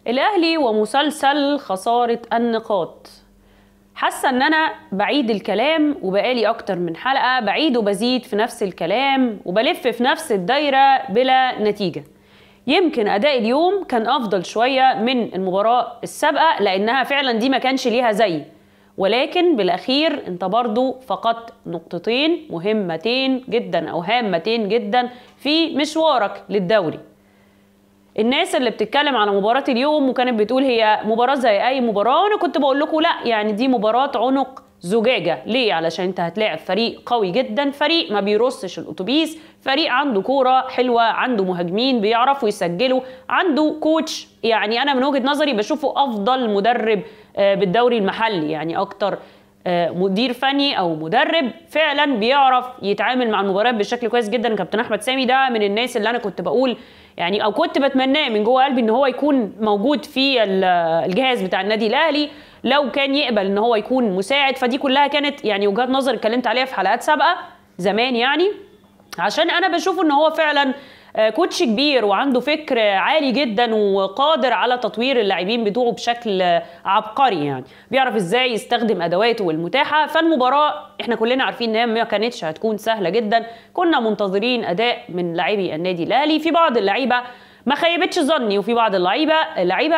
الأهلي ومسلسل خسارة النقاط حاسة ان انا بعيد الكلام وبقالي اكتر من حلقة بعيد وبزيد في نفس الكلام وبلف في نفس الدايرة بلا نتيجة يمكن اداء اليوم كان افضل شوية من المباراة السابقة لانها فعلا دي ما كانش ليها زي ولكن بالاخير انت برضو فقدت نقطتين مهمتين جدا او هامتين جدا في مشوارك للدوري الناس اللي بتتكلم على مباراة اليوم وكانت بتقول هي مباراة زي أي مباراة وأنا كنت بقول لكم لا يعني دي مباراة عنق زجاجة ليه علشان انت هتلاعب فريق قوي جدا فريق ما بيرصش الأتوبيس فريق عنده كورة حلوة عنده مهاجمين بيعرفوا يسجلوا عنده كوتش يعني أنا من وجهة نظري بشوفه أفضل مدرب بالدوري المحلي يعني أكتر مدير فني او مدرب فعلا بيعرف يتعامل مع المباريات بشكل كويس جدا كابتن احمد سامي ده من الناس اللي انا كنت بقول يعني او كنت بتمناه من جوه قلبي ان هو يكون موجود في الجهاز بتاع النادي الاهلي لو كان يقبل ان هو يكون مساعد فدي كلها كانت يعني وجهات نظر اتكلمت عليها في حلقات سابقه زمان يعني عشان انا بشوف ان هو فعلا كوتش كبير وعنده فكر عالي جدا وقادر على تطوير اللاعبين بتوعه بشكل عبقري يعني بيعرف ازاي يستخدم ادواته المتاحه فالمباراه احنا كلنا عارفين ان هي ما كانتش هتكون سهله جدا كنا منتظرين اداء من لاعبي النادي الاهلي في بعض اللعيبه ما خيبتش ظني وفي بعض اللعيبه اللعيبه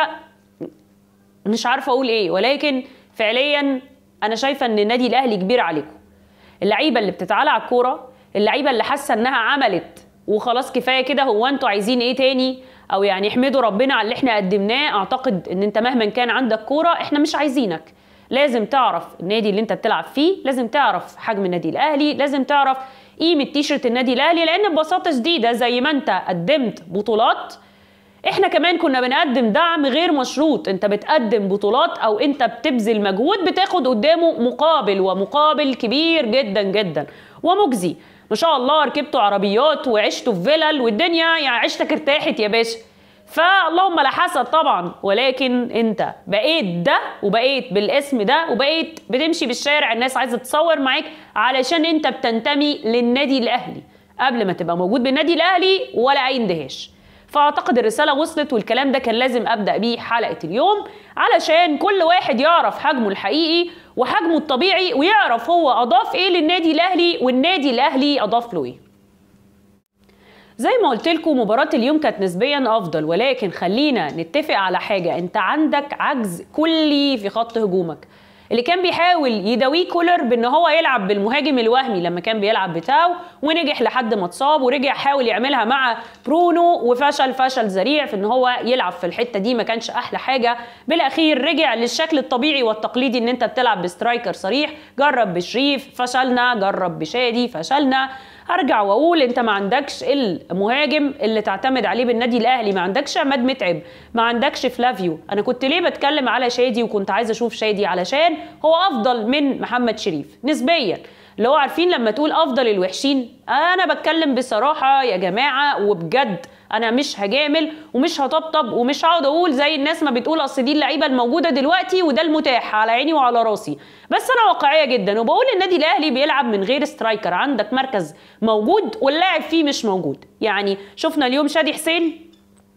مش عارفه اقول ايه ولكن فعليا انا شايفه ان النادي الاهلي كبير عليكم اللعيبه اللي بتتعالى على الكوره اللعيبه اللي حاسه انها عملت وخلاص كفايه كده هو انتوا عايزين ايه تاني او يعني احمدوا ربنا على اللي احنا قدمناه اعتقد ان انت مهما كان عندك كوره احنا مش عايزينك لازم تعرف النادي اللي انت بتلعب فيه لازم تعرف حجم النادي الاهلي لازم تعرف قيمه تيشرت النادي الاهلي لان ببساطه شديده زي ما انت قدمت بطولات احنا كمان كنا بنقدم دعم غير مشروط انت بتقدم بطولات او انت بتبذل مجهود بتاخد قدامه مقابل ومقابل كبير جدا جدا ومجزي ما شاء الله ركبتوا عربيات وعشتوا في فيلل والدنيا يعني عشتك ارتاحت يا باشا فاللهم لا حسد طبعا ولكن انت بقيت ده وبقيت بالاسم ده وبقيت بتمشي بالشارع الناس عايزه تتصور معاك علشان انت بتنتمي للنادي الاهلي قبل ما تبقى موجود بالنادي الاهلي ولا اي اندهاش فاعتقد الرساله وصلت والكلام ده كان لازم ابدا بيه حلقه اليوم علشان كل واحد يعرف حجمه الحقيقي وحجمه الطبيعي ويعرف هو اضاف ايه للنادي الاهلي والنادي الاهلي اضاف له ايه زي ما قلت لكم مباراة اليوم كانت نسبيا افضل ولكن خلينا نتفق على حاجة انت عندك عجز كلي في خط هجومك اللي كان بيحاول يداويه كولر بان هو يلعب بالمهاجم الوهمي لما كان بيلعب بتاو ونجح لحد ما اتصاب ورجع حاول يعملها مع برونو وفشل فشل ذريع في ان هو يلعب في الحته دي ما كانش احلى حاجه بالاخير رجع للشكل الطبيعي والتقليدي ان انت بتلعب بسترايكر صريح جرب بشريف فشلنا جرب بشادي فشلنا هرجع واقول انت ما عندكش المهاجم اللي تعتمد عليه بالنادي الاهلي ما عندكش عماد متعب ما عندكش فلافيو انا كنت ليه بتكلم على شادي وكنت عايزه اشوف شادي علشان هو افضل من محمد شريف نسبيا اللي هو عارفين لما تقول افضل الوحشين انا بتكلم بصراحه يا جماعه وبجد انا مش هجامل ومش هطبطب ومش هقعد اقول زي الناس ما بتقول اصل دي اللعيبه الموجوده دلوقتي وده المتاح على عيني وعلى راسي بس انا واقعيه جدا وبقول النادي الاهلي بيلعب من غير سترايكر عندك مركز موجود واللاعب فيه مش موجود يعني شفنا اليوم شادي حسين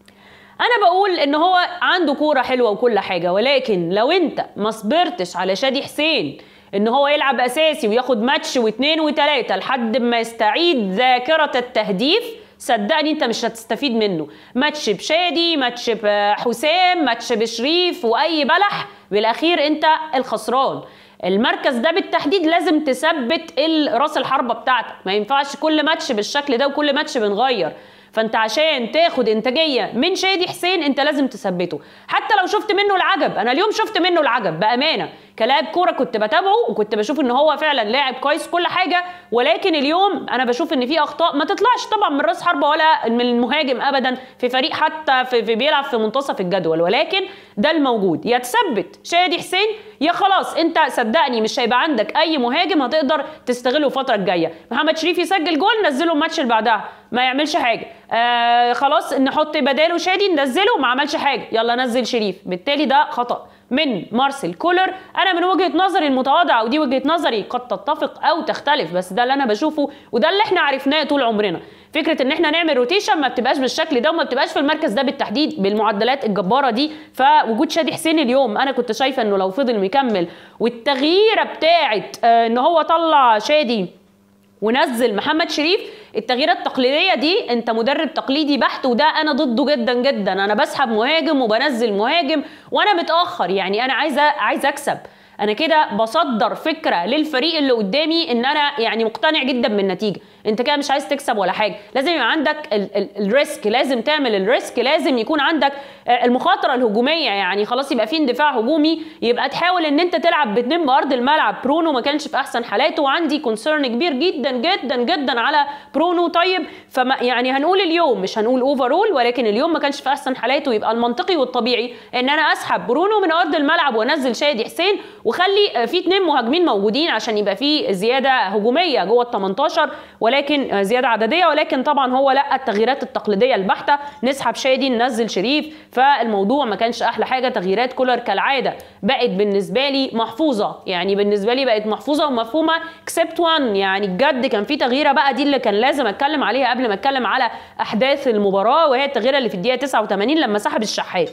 انا بقول ان هو عنده كوره حلوه وكل حاجه ولكن لو انت ما صبرتش على شادي حسين ان هو يلعب اساسي وياخد ماتش واثنين وثلاثه لحد ما يستعيد ذاكره التهديف صدقني انت مش هتستفيد منه ماتش بشادي ماتش بحسام ماتش بشريف واي بلح بالاخير انت الخسران المركز ده بالتحديد لازم تثبت راس الحربه بتاعتك ما ينفعش كل ماتش بالشكل ده وكل ماتش بنغير فانت عشان تاخد انتاجيه من شادي حسين انت لازم تثبته حتى لو شفت منه العجب انا اليوم شفت منه العجب بامانه كلاعب كوره كنت بتابعه وكنت بشوف ان هو فعلا لاعب كويس كل حاجه ولكن اليوم انا بشوف ان في اخطاء ما تطلعش طبعا من راس حربه ولا من المهاجم ابدا في فريق حتى في, في بيلعب في منتصف الجدول ولكن ده الموجود يا تثبت شادي حسين يا خلاص انت صدقني مش هيبقى عندك اي مهاجم هتقدر تستغله الفتره الجايه محمد شريف يسجل جول نزله الماتش اللي بعدها ما يعملش حاجه آه خلاص نحط بداله شادي ننزله ما عملش حاجه يلا نزل شريف بالتالي ده خطا من مارسيل كولر انا من وجهه نظري المتواضعه ودي وجهه نظري قد تتفق او تختلف بس ده اللي انا بشوفه وده اللي احنا عرفناه طول عمرنا فكره ان احنا نعمل روتيشن ما بتبقاش بالشكل ده وما بتبقاش في المركز ده بالتحديد بالمعدلات الجباره دي فوجود شادي حسين اليوم انا كنت شايفه انه لو فضل مكمل والتغييره بتاعت آه، ان هو طلع شادي ونزل محمد شريف التغييرات التقليديه دي انت مدرب تقليدي بحت وده انا ضده جدا جدا انا بسحب مهاجم وبنزل مهاجم وانا متاخر يعني انا عايزه عايزه اكسب انا كده بصدر فكره للفريق اللي قدامي ان انا يعني مقتنع جدا بالنتيجه انت كده مش عايز تكسب ولا حاجه لازم يبقى عندك ال- ال- الريسك لازم تعمل الريسك لازم يكون عندك آه، المخاطره الهجوميه يعني خلاص يبقى في اندفاع هجومي يبقى تحاول ان انت تلعب باتنين بارض الملعب برونو ما كانش في احسن حالاته وعندي كونسيرن كبير جدا جدا جدا على برونو طيب فما يعني هنقول اليوم مش هنقول اوفرول ولكن اليوم ما كانش في احسن حالاته يبقى المنطقي والطبيعي ان انا اسحب برونو من ارض الملعب وانزل شادي حسين وخلي آه، في اتنين مهاجمين موجودين عشان يبقى في زياده هجوميه جوه ال 18 ولكن آه، زياده عدديه ولكن طبعا هو لا التغييرات التقليديه البحته نسحب شادي ننزل شريف فالموضوع ما كانش احلى حاجه تغييرات كولر كالعاده بقت بالنسبه لي محفوظه يعني بالنسبه لي بقت محفوظه ومفهومه اكسبت وان يعني بجد كان في تغييره بقى دي اللي كان لازم اتكلم عليها قبل ما اتكلم على احداث المباراه وهي التغييره اللي في الدقيقه 89 لما سحب الشحات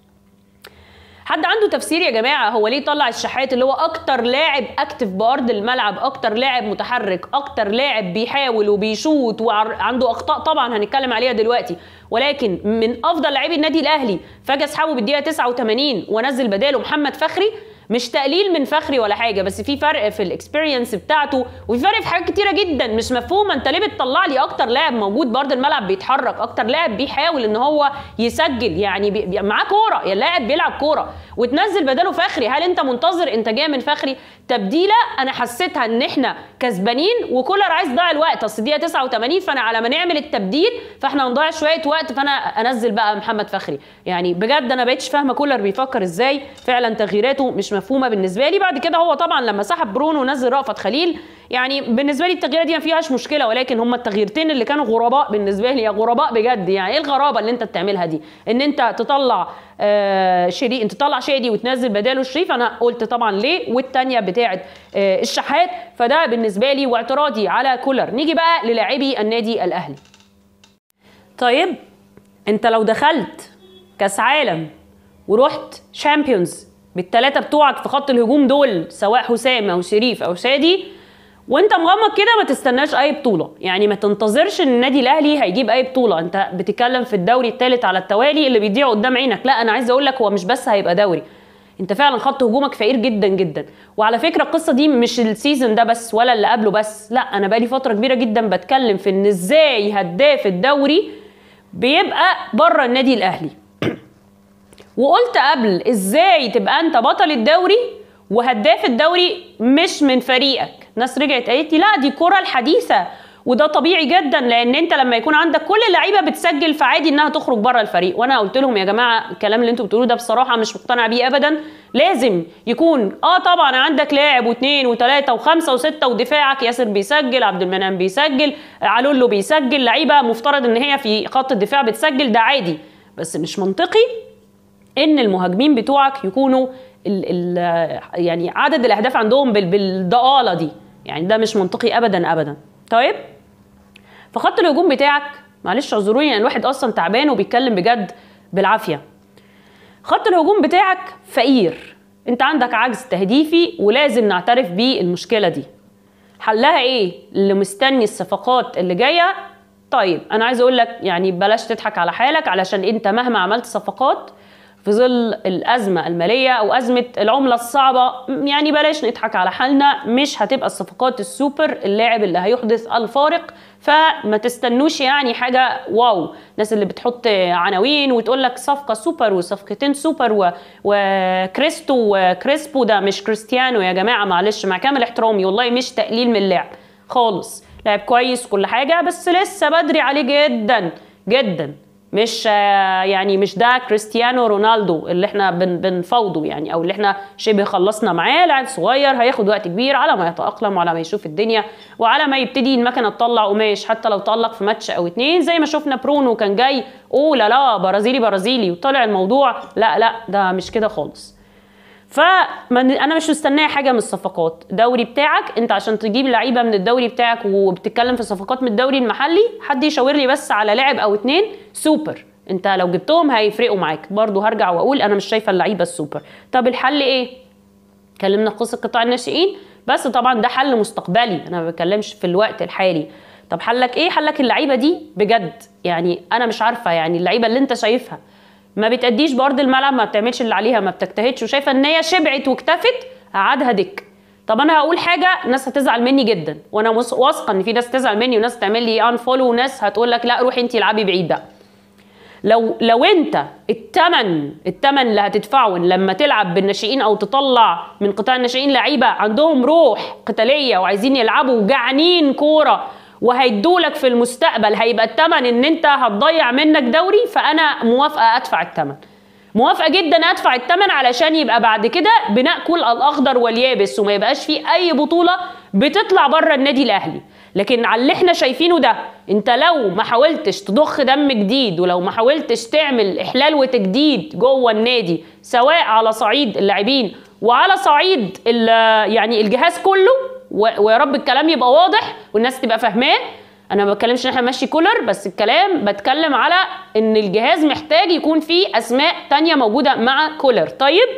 حد عنده تفسير يا جماعه هو ليه طلع الشحات اللي هو اكتر لاعب اكتف بارض الملعب اكتر لاعب متحرك اكتر لاعب بيحاول وبيشوط وعنده اخطاء طبعا هنتكلم عليها دلوقتي ولكن من افضل لاعبي النادي الاهلي فجاه اسحبه بالدقيقه 89 ونزل بداله محمد فخري مش تقليل من فخري ولا حاجه بس في فرق في الاكسبيرينس بتاعته وفي فرق في حاجات كتيره جدا مش مفهومه انت ليه بتطلع لي اكتر لاعب موجود برضه الملعب بيتحرك اكتر لاعب بيحاول ان هو يسجل يعني بي... بي- معاه كوره يا لاعب بيلعب كوره وتنزل بداله فخري هل انت منتظر انتاجيه من فخري تبديله انا حسيتها ان احنا كسبانين وكولر عايز يضيع الوقت اصل الدقيقه 89 فانا على ما نعمل التبديل فاحنا هنضيع شويه وقت فانا انزل بقى محمد فخري يعني بجد انا بقتش فاهمه كولر بيفكر ازاي فعلا تغييراته مش مفهومه بالنسبه لي بعد كده هو طبعا لما سحب برونو ونزل رأفت خليل يعني بالنسبه لي التغييره دي ما فيهاش مشكله ولكن هم التغييرتين اللي كانوا غرباء بالنسبه لي غرباء بجد يعني ايه الغرابه اللي انت بتعملها دي ان انت تطلع آه شريف انت تطلع شادي وتنزل بداله شريف انا قلت طبعا ليه والتانيه بتاعه آه الشحات فده بالنسبه لي واعتراضي على كولر نيجي بقى للاعبي النادي الاهلي طيب انت لو دخلت كاس عالم ورحت شامبيونز بالثلاثه بتوعك في خط الهجوم دول سواء حسام او شريف او شادي وانت مغمض كده ما تستناش اي بطوله يعني ما تنتظرش ان النادي الاهلي هيجيب اي بطوله انت بتتكلم في الدوري الثالث على التوالي اللي بيضيع قدام عينك لا انا عايز اقول لك هو مش بس هيبقى دوري انت فعلا خط هجومك فقير جدا جدا وعلى فكره القصه دي مش السيزون ده بس ولا اللي قبله بس لا انا بقالي فتره كبيره جدا بتكلم في ان ازاي هداف الدوري بيبقى بره النادي الاهلي وقلت قبل ازاي تبقى انت بطل الدوري وهداف الدوري مش من فريقك ناس رجعت قالت لي لا دي الكره الحديثه وده طبيعي جدا لان انت لما يكون عندك كل اللعيبه بتسجل فعادي انها تخرج بره الفريق وانا قلت لهم يا جماعه الكلام اللي انتوا بتقولوه ده بصراحه مش مقتنع بيه ابدا لازم يكون اه طبعا عندك لاعب واثنين وثلاثه وخمسه وسته ودفاعك ياسر بيسجل عبد المنعم بيسجل علولو بيسجل لعيبه مفترض ان هي في خط الدفاع بتسجل ده عادي بس مش منطقي ان المهاجمين بتوعك يكونوا ال ال يعني عدد الاهداف عندهم بال بالضآلة دي يعني ده مش منطقي ابدا ابدا طيب فخط الهجوم بتاعك معلش اعذروني يعني الواحد اصلا تعبان وبيتكلم بجد بالعافيه خط الهجوم بتاعك فقير انت عندك عجز تهديفي ولازم نعترف بالمشكله دي حلها ايه اللي مستني الصفقات اللي جايه طيب انا عايز اقول لك يعني بلاش تضحك على حالك علشان انت مهما عملت صفقات في ظل الازمه الماليه او ازمه العمله الصعبه يعني بلاش نضحك على حالنا مش هتبقى الصفقات السوبر اللاعب اللي هيحدث الفارق فما تستنوش يعني حاجه واو الناس اللي بتحط عناوين وتقول لك صفقه سوبر وصفقتين سوبر و... وكريستو وكريسبو ده مش كريستيانو يا جماعه معلش مع كامل احترامي والله مش تقليل من اللعب خالص لاعب كويس كل حاجه بس لسه بدري عليه جدا جدا مش يعني مش ده كريستيانو رونالدو اللي احنا بن بنفاوضه يعني او اللي احنا شبه خلصنا معاه لاعب صغير هياخد وقت كبير على ما يتاقلم وعلى ما يشوف الدنيا وعلى ما يبتدي المكنه تطلع قماش حتى لو تالق في ماتش او اتنين زي ما شفنا برونو كان جاي اوه لا لا برازيلي برازيلي وطلع الموضوع لا لا ده مش كده خالص فانا مش مستنيه حاجه من الصفقات دوري بتاعك انت عشان تجيب لعيبه من الدوري بتاعك وبتتكلم في صفقات من الدوري المحلي حد يشاور لي بس على لاعب او اتنين سوبر انت لو جبتهم هيفرقوا معاك برضو هرجع واقول انا مش شايفه اللعيبه السوبر طب الحل ايه اتكلمنا في قصه قطاع الناشئين بس طبعا ده حل مستقبلي انا ما بتكلمش في الوقت الحالي طب حلك ايه حلك اللعيبه دي بجد يعني انا مش عارفه يعني اللعيبه اللي انت شايفها ما بتأديش بارض الملعب ما بتعملش اللي عليها ما بتجتهدش وشايفه ان هي شبعت واكتفت قعدها دك طب انا هقول حاجه ناس هتزعل مني جدا وانا واثقه ان في ناس تزعل مني وناس تعمل لي ان فولو وناس هتقول لك لا روحي انت العبي بعيد بقى لو لو انت الثمن الثمن اللي هتدفعه لما تلعب بالناشئين او تطلع من قطاع الناشئين لعيبه عندهم روح قتاليه وعايزين يلعبوا وجعانين كوره وهيدولك في المستقبل هيبقى الثمن ان انت هتضيع منك دوري فانا موافقه ادفع الثمن موافقه جدا ادفع الثمن علشان يبقى بعد كده بناكل الاخضر واليابس وما يبقاش في اي بطوله بتطلع بره النادي الاهلي لكن على اللي احنا شايفينه ده انت لو ما حاولتش تضخ دم جديد ولو ما حاولتش تعمل احلال وتجديد جوه النادي سواء على صعيد اللاعبين وعلى صعيد يعني الجهاز كله ويا رب الكلام يبقى واضح والناس تبقى فاهماه انا ما بتكلمش ان احنا نمشي كولر بس الكلام بتكلم على ان الجهاز محتاج يكون فيه اسماء تانية موجوده مع كولر طيب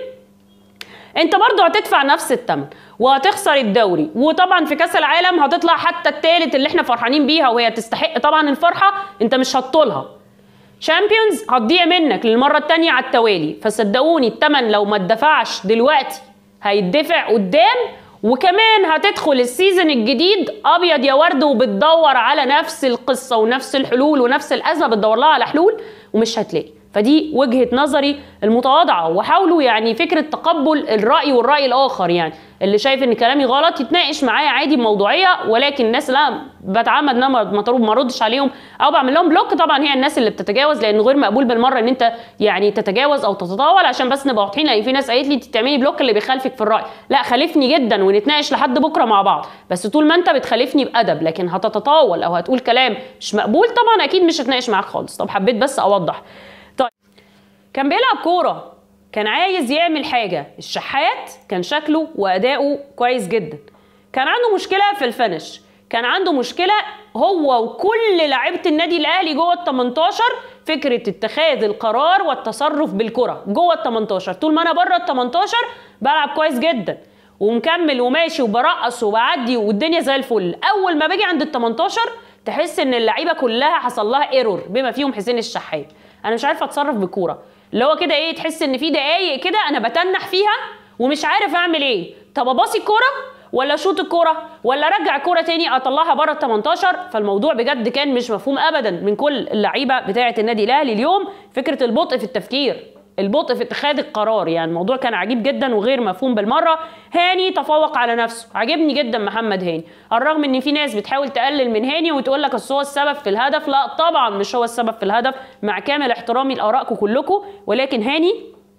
انت برضو هتدفع نفس الثمن وهتخسر الدوري وطبعا في كاس العالم هتطلع حتى الثالث اللي احنا فرحانين بيها وهي تستحق طبعا الفرحه انت مش هتطولها شامبيونز هتضيع منك للمره الثانيه على التوالي فصدقوني الثمن لو ما اتدفعش دلوقتي هيدفع قدام وكمان هتدخل السيزون الجديد ابيض يا ورد وبتدور على نفس القصه ونفس الحلول ونفس الازمه بتدور لها على حلول ومش هتلاقي فدي وجهه نظري المتواضعه وحاولوا يعني فكره تقبل الراي والراي الاخر يعني اللي شايف ان كلامي غلط يتناقش معايا عادي بموضوعيه ولكن الناس لا بتعمد ان انا ما اردش عليهم او بعمل لهم بلوك طبعا هي الناس اللي بتتجاوز لانه غير مقبول بالمره ان انت يعني تتجاوز او تتطاول عشان بس نبقى واضحين لان في ناس قالت لي انت بتعملي بلوك اللي بيخالفك في الراي لا خالفني جدا ونتناقش لحد بكره مع بعض بس طول ما انت بتخالفني بادب لكن هتتطاول او هتقول كلام مش مقبول طبعا اكيد مش هتناقش معاك خالص طب حبيت بس اوضح طيب كان بيلعب كوره كان عايز يعمل حاجة الشحات كان شكله وأداؤه كويس جدا كان عنده مشكلة في الفنش كان عنده مشكلة هو وكل لعيبة النادي الأهلي جوه ال 18 فكرة اتخاذ القرار والتصرف بالكرة جوه ال 18 طول ما أنا بره ال 18 بلعب كويس جدا ومكمل وماشي وبرقص وبعدي والدنيا زي الفل أول ما باجي عند ال 18 تحس إن اللعيبة كلها حصل لها ايرور بما فيهم حسين الشحات أنا مش عارفة أتصرف بالكورة اللي هو كده ايه تحس ان في دقايق كده انا بتنح فيها ومش عارف اعمل ايه طب اباصي الكوره ولا اشوط الكوره ولا ارجع الكوره تاني اطلعها بره ال 18 فالموضوع بجد كان مش مفهوم ابدا من كل اللعيبه بتاعه النادي الاهلي اليوم فكره البطء في التفكير البطء في اتخاذ القرار يعني الموضوع كان عجيب جدا وغير مفهوم بالمره هاني تفوق على نفسه عجبني جدا محمد هاني الرغم ان في ناس بتحاول تقلل من هاني وتقول لك هو السبب في الهدف لا طبعا مش هو السبب في الهدف مع كامل احترامي لارائكم كلكم ولكن هاني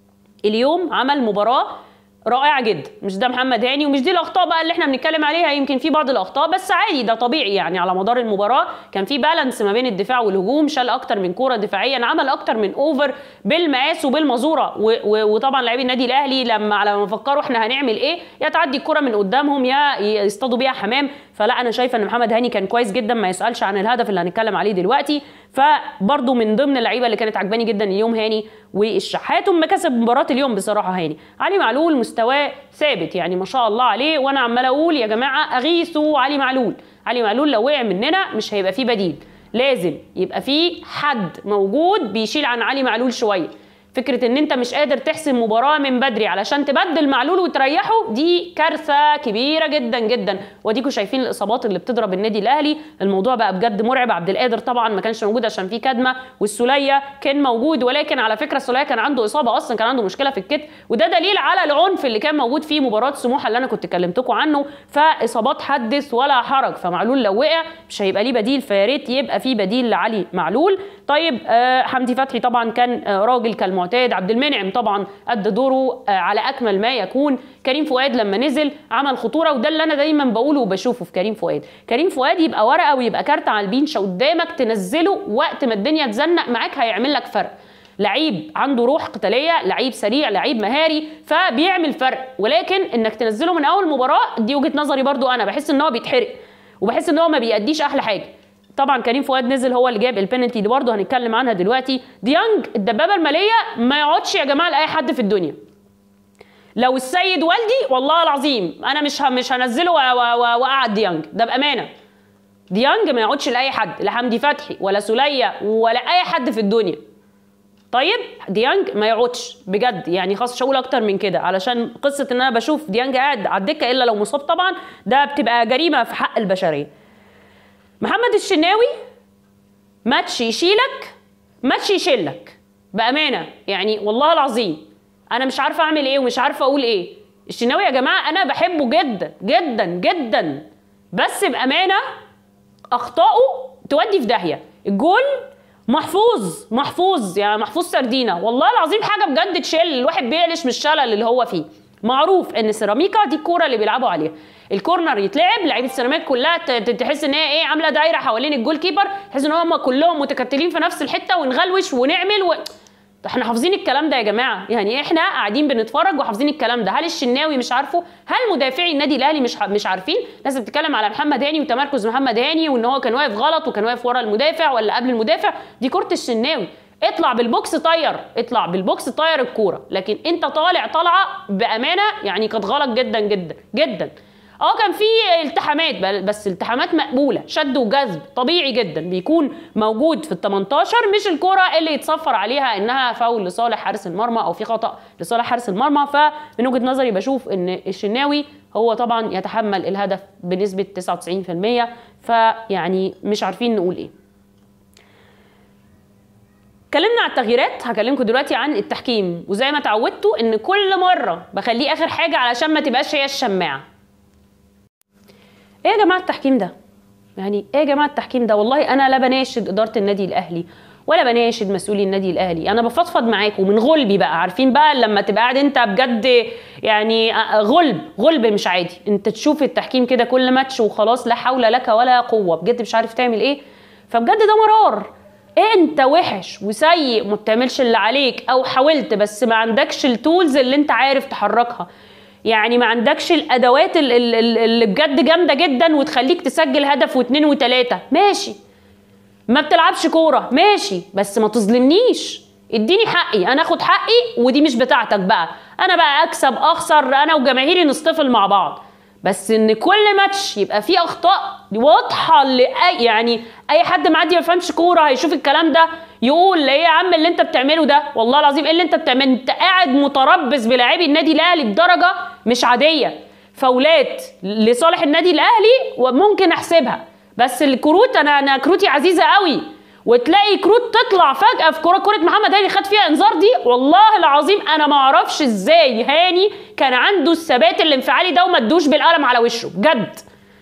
اليوم عمل مباراه رائعه جدا مش ده محمد هاني ومش دي الاخطاء بقى اللي احنا بنتكلم عليها يمكن في بعض الاخطاء بس عادي ده طبيعي يعني على مدار المباراه كان في بالانس ما بين الدفاع والهجوم شال اكتر من كوره دفاعيا عمل اكتر من اوفر بالمقاس وبالمزوره وطبعا لاعبي النادي الاهلي لما على ما فكروا احنا هنعمل ايه يا تعدي الكوره من قدامهم يا يصطادوا بيها حمام فلا انا شايفه ان محمد هاني كان كويس جدا ما يسالش عن الهدف اللي هنتكلم عليه دلوقتي فبرضه من ضمن اللعيبه اللي كانت عجباني جدا اليوم هاني والشحات ومكسب مباراه اليوم بصراحه هاني علي معلول مستواه ثابت يعني ما شاء الله عليه وانا عمال اقول يا جماعه اغيثوا علي معلول علي معلول لو وقع مننا مش هيبقى فيه بديل لازم يبقى في حد موجود بيشيل عن علي معلول شويه فكره ان انت مش قادر تحسم مباراه من بدري علشان تبدل معلول وتريحه دي كارثه كبيره جدا جدا واديكم شايفين الاصابات اللي بتضرب النادي الاهلي الموضوع بقى بجد مرعب عبد القادر طبعا ما كانش موجود عشان في كدمه والسوليه كان موجود ولكن على فكره السوليه كان عنده اصابه اصلا كان عنده مشكله في الكتف وده دليل على العنف اللي كان موجود في مباراه سموحه اللي انا كنت كلمتكم عنه فاصابات حدث ولا حرج فمعلول لو وقع مش هيبقى ليه بديل فيا ريت يبقى في بديل لعلي معلول طيب آه حمدي فتحي طبعا كان آه راجل كالمعتاد عبد المنعم طبعا ادى دوره آه على اكمل ما يكون كريم فؤاد لما نزل عمل خطوره وده اللي انا دايما بقوله وبشوفه في كريم فؤاد كريم فؤاد يبقى ورقه ويبقى كارت على البينشه قدامك تنزله وقت ما الدنيا تزنق معاك هيعمل لك فرق لعيب عنده روح قتاليه لعيب سريع لعيب مهاري فبيعمل فرق ولكن انك تنزله من اول مباراه دي وجهه نظري برضو انا بحس ان هو بيتحرق وبحس ان هو ما بيأديش احلى حاجه طبعا كريم فؤاد نزل هو اللي جاب البينالتي دي برضه هنتكلم عنها دلوقتي ديانج الدبابه الماليه ما يقعدش يا جماعه لاي حد في الدنيا لو السيد والدي والله العظيم انا مش ه- مش هنزله و- و- و- واقعد ديانج ده بامانه ديانج ما يقعدش لاي حد لا حمدي فتحي ولا سوليه ولا اي حد في الدنيا طيب ديانج ما يقعدش بجد يعني خلاص مش هقول اكتر من كده علشان قصه ان انا بشوف ديانج قاعد على الدكه الا لو مصاب طبعا ده بتبقى جريمه في حق البشريه محمد الشناوي ماتش يشيلك ماتش يشيلك بامانه يعني والله العظيم انا مش عارفه اعمل ايه ومش عارفه اقول ايه الشناوي يا جماعه انا بحبه جدا جدا جدا بس بامانه اخطائه تودي في داهيه الجول محفوظ محفوظ يعني محفوظ سردينه والله العظيم حاجه بجد تشل الواحد بيقلش من الشلل اللي هو فيه معروف ان سيراميكا دي الكوره اللي بيلعبوا عليها الكورنر يتلعب لعيبه السيراميكا كلها ت- ت- تحس ان هي ايه عامله دايره حوالين الجول كيبر تحس ان هم كلهم متكتلين في نفس الحته ونغلوش ونعمل و... طب احنا حافظين الكلام ده يا جماعه يعني احنا قاعدين بنتفرج وحافظين الكلام ده هل الشناوي مش عارفه هل مدافعي النادي الاهلي مش ح- مش عارفين ناس بتتكلم على محمد هاني وتمركز محمد هاني وان هو كان واقف غلط وكان واقف ورا المدافع ولا قبل المدافع دي كره الشناوي اطلع بالبوكس طير اطلع بالبوكس طير الكوره لكن انت طالع طالعه بامانه يعني كانت غلط جدا جدا جدا اه كان في التحامات بل- بس التحامات مقبوله شد وجذب طبيعي جدا بيكون موجود في ال 18 مش الكره اللي يتصفر عليها انها فاول لصالح حارس المرمى او في خطا لصالح حارس المرمى فمن وجهه نظري بشوف ان الشناوي هو طبعا يتحمل الهدف بنسبه 99% فيعني مش عارفين نقول ايه اتكلمنا عن التغييرات هكلمكم دلوقتي عن التحكيم وزي ما اتعودتوا ان كل مره بخليه اخر حاجه علشان ما تبقاش هي الشماعه ايه يا جماعه التحكيم ده يعني ايه يا جماعه التحكيم ده والله انا لا بناشد اداره النادي الاهلي ولا بناشد مسؤولي النادي الاهلي انا بفضفض معاكم من غلبي بقى عارفين بقى لما تبقى قاعد انت بجد يعني غلب غلب مش عادي انت تشوف التحكيم كده كل ماتش وخلاص لا حول لك ولا قوه بجد مش عارف تعمل ايه فبجد ده مرار إيه انت وحش وسيء وما بتعملش اللي عليك او حاولت بس ما عندكش التولز اللي انت عارف تحركها يعني ما عندكش الادوات ال- ال- ال- اللي بجد جامده جدا وتخليك تسجل هدف واثنين وثلاثه ماشي ما بتلعبش كوره ماشي بس ما تظلمنيش اديني حقي انا اخد حقي ودي مش بتاعتك بقى انا بقى اكسب اخسر انا وجماهيري نصطفل مع بعض بس ان كل ماتش يبقى فيه اخطاء واضحه لاي يعني اي حد معدي ما يفهمش كوره هيشوف الكلام ده يقول ايه يا عم اللي انت بتعمله ده والله العظيم ايه اللي انت بتعمله انت قاعد متربص بلاعبي النادي الاهلي بدرجه مش عاديه فاولات لصالح النادي الاهلي وممكن احسبها بس الكروت انا انا كروتي عزيزه قوي وتلاقي كروت تطلع فجاه في كره كره محمد هاني خد فيها انذار دي والله العظيم انا ما اعرفش ازاي هاني كان عنده الثبات الانفعالي ده وما ادوش بالقلم على وشه بجد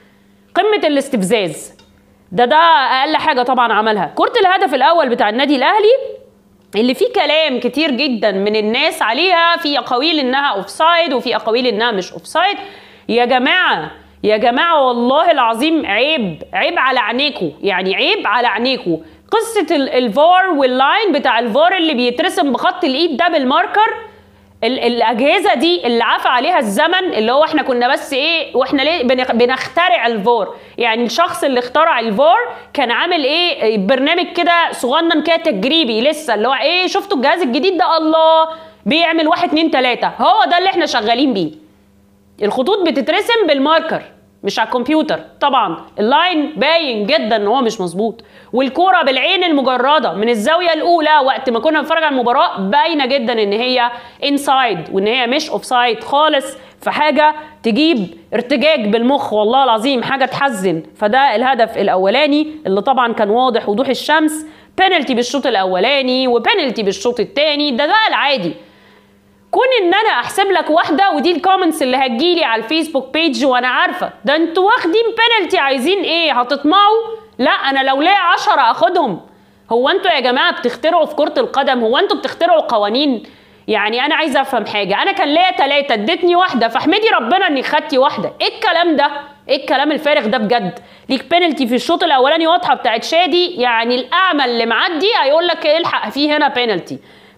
قمه الاستفزاز ده ده اقل حاجه طبعا عملها كره الهدف الاول بتاع النادي الاهلي اللي فيه كلام كتير جدا من الناس عليها في اقاويل انها اوفسايد وفي اقاويل انها مش اوفسايد يا جماعه يا جماعه والله العظيم عيب عيب على عينيكوا يعني عيب على عينيكوا قصه ال- الفار واللاين بتاع الفار اللي بيترسم بخط الايد ده بالماركر ال- الاجهزه دي اللي عفى عليها الزمن اللي هو احنا كنا بس ايه واحنا ليه بنخ- بنخترع الفار يعني الشخص اللي اخترع الفار كان عامل ايه برنامج كده صغنن كده تجريبي لسه اللي هو ايه شفتوا الجهاز الجديد ده الله بيعمل واحد اتنين تلاته هو ده اللي احنا شغالين بيه الخطوط بتترسم بالماركر مش على الكمبيوتر طبعا اللاين باين جدا ان هو مش مظبوط والكوره بالعين المجرده من الزاويه الاولى وقت ما كنا بنتفرج على المباراه باينه جدا ان هي انسايد وان هي مش اوفسايد خالص فحاجه تجيب ارتجاج بالمخ والله العظيم حاجه تحزن فده الهدف الاولاني اللي طبعا كان واضح وضوح الشمس بينالتي بالشوط الاولاني وبينالتي بالشوط الثاني ده ده العادي كون ان انا احسب لك واحده ودي الكومنتس اللي هتجيلي على الفيسبوك بيج وانا عارفه ده انتوا واخدين بينالتي عايزين ايه هتطمعوا لا انا لو ليا عشرة اخدهم هو انتوا يا جماعه بتخترعوا في كره القدم هو انتوا بتخترعوا قوانين يعني انا عايزه افهم حاجه انا كان ليا ثلاثه اديتني واحده فاحمدي ربنا اني خدتي واحده ايه الكلام ده ايه الكلام الفارغ ده بجد ليك بينالتي في الشوط الاولاني واضحه بتاعت شادي يعني الاعمى اللي معدي هيقول لك الحق في هنا بينالتي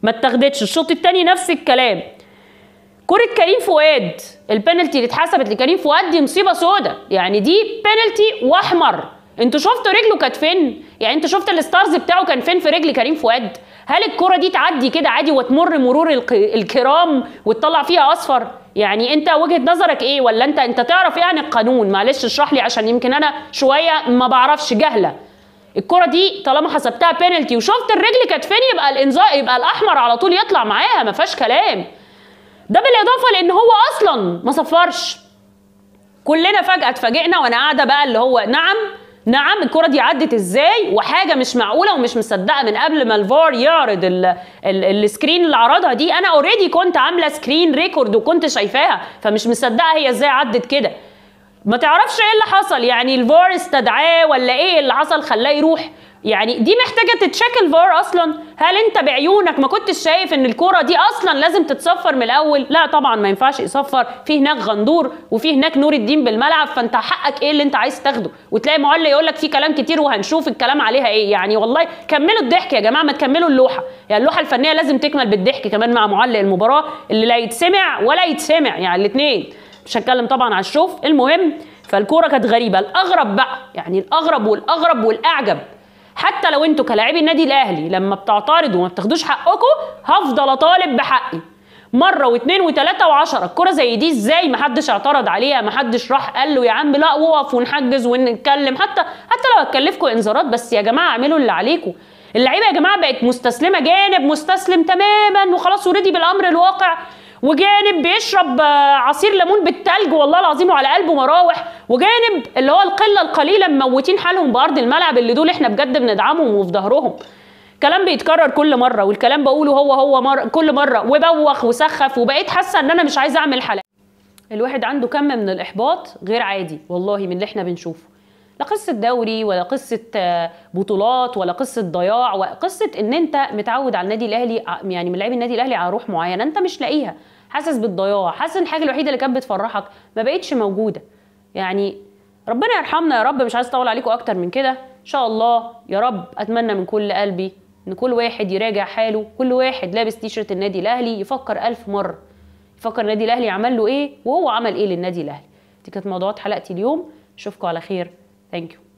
ما اتاخدتش الشوط الثاني نفس الكلام كرة كريم فؤاد البنالتي اللي اتحسبت لكريم فؤاد دي مصيبة سودة يعني دي بنالتي واحمر انتوا شفتوا رجله كانت فين؟ يعني انت شفت الستارز بتاعه كان فين في رجل كريم فؤاد؟ هل الكرة دي تعدي كده عادي وتمر مرور الق- الكرام وتطلع فيها اصفر؟ يعني انت وجهة نظرك ايه ولا انت انت تعرف ايه عن القانون؟ معلش اشرح لي عشان يمكن انا شوية ما بعرفش جهلة. الكرة دي طالما حسبتها بينالتي وشفت الرجل كانت فين يبقى الانذار يبقى الاحمر على طول يطلع معاها ما فيهاش كلام. ده بالاضافه لان هو اصلا ما صفرش كلنا فجاه اتفاجئنا وانا قاعده بقى اللي هو نعم نعم الكره دي عدت ازاي وحاجه مش معقوله ومش مصدقه من قبل ما الفار يعرض ال ال السكرين اللي عرضها دي انا اوريدي كنت عامله سكرين ريكورد وكنت شايفاها فمش مصدقه هي ازاي عدت كده ما تعرفش ايه اللي حصل يعني الفار استدعاه ولا ايه اللي حصل خلاه يروح يعني دي محتاجه تتشيك الفار اصلا هل انت بعيونك ما كنتش شايف ان الكوره دي اصلا لازم تتصفر من الاول لا طبعا ما ينفعش يصفر في هناك غندور وفي هناك نور الدين بالملعب فانت حقك ايه اللي انت عايز تاخده وتلاقي معلق يقول لك في كلام كتير وهنشوف الكلام عليها ايه يعني والله كملوا الضحك يا جماعه ما تكملوا اللوحه يعني اللوحه الفنيه لازم تكمل بالضحك كمان مع معلق المباراه اللي لا يتسمع ولا يتسمع يعني الاثنين مش هتكلم طبعا على الشوف المهم فالكوره كانت غريبه الاغرب بقى يعني الاغرب والاغرب والاعجب حتى لو انتوا كلاعبي النادي الاهلي لما بتعترضوا وما بتاخدوش حقكم هفضل اطالب بحقي مره واثنين وثلاثه وعشرة الكره زي دي ازاي ما حدش اعترض عليها ما حدش راح قال له يا عم لا وقف ونحجز ونتكلم حتى حتى لو هتكلفكم انذارات بس يا جماعه اعملوا اللي عليكم اللعيبه يا جماعه بقت مستسلمه جانب مستسلم تماما وخلاص وريدي بالامر الواقع وجانب بيشرب آه، عصير ليمون بالتلج والله العظيم وعلى قلبه مراوح وجانب اللي هو القله القليله مموتين حالهم بارض الملعب اللي دول احنا بجد بندعمهم وفي ظهرهم كلام بيتكرر كل مره والكلام بقوله هو هو مر... كل مره وبوخ وسخف وبقيت حاسه ان انا مش عايزه اعمل حلقه الواحد عنده كم من الاحباط غير عادي والله من اللي احنا بنشوفه لا قصة دوري ولا قصة آه، بطولات ولا قصة ضياع وقصة ان انت متعود على النادي الاهلي ع- يعني من لاعبي النادي الاهلي على روح معينة انت مش لاقيها حاسس بالضياع حاسس ان الحاجة الوحيدة اللي كانت بتفرحك ما بقتش موجودة يعني ربنا يرحمنا يا رب مش عايز اطول عليكم اكتر من كده ان شاء الله يا رب اتمنى من كل قلبي ان كل واحد يراجع حاله كل واحد لابس تيشرت النادي الاهلي يفكر ألف مرة يفكر النادي الاهلي عمل له ايه وهو عمل ايه للنادي الاهلي دي كانت موضوعات حلقتي اليوم اشوفكم على خير ثانك يو